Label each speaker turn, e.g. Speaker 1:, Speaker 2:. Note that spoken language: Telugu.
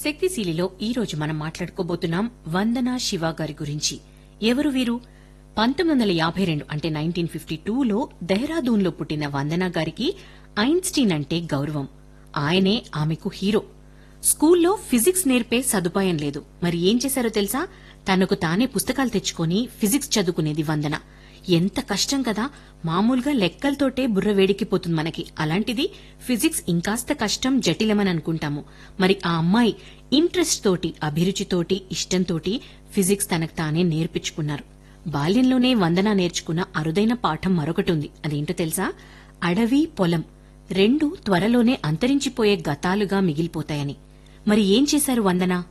Speaker 1: శక్తిశీలిలో ఈ రోజు మనం మాట్లాడుకోబోతున్నాం వందనా శివ గారి గురించి ఎవరు వీరు పంతొమ్మిది వందల యాభై రెండు అంటే నైన్టీన్ ఫిఫ్టీ టూలో దెహ్రాదూన్లో పుట్టిన వందనా గారికి ఐన్స్టీన్ అంటే గౌరవం ఆయనే ఆమెకు హీరో స్కూల్లో ఫిజిక్స్ నేర్పే సదుపాయం లేదు మరి ఏం చేశారో తెలుసా తనకు తానే పుస్తకాలు తెచ్చుకొని ఫిజిక్స్ చదువుకునేది వందన ఎంత కష్టం కదా మామూలుగా లెక్కలతోటే బుర్ర వేడికిపోతుంది మనకి అలాంటిది ఫిజిక్స్ ఇంకాస్త కష్టం జటిలమని అనుకుంటాము మరి ఆ అమ్మాయి ఇంట్రెస్ట్ తోటి అభిరుచితోటి ఇష్టంతోటి ఫిజిక్స్ తనకు తానే నేర్పించుకున్నారు బాల్యంలోనే వందన నేర్చుకున్న అరుదైన పాఠం మరొకటి ఉంది అదేంటో తెలుసా అడవి పొలం రెండు త్వరలోనే అంతరించిపోయే గతాలుగా మిగిలిపోతాయని మరి ఏం చేశారు వందన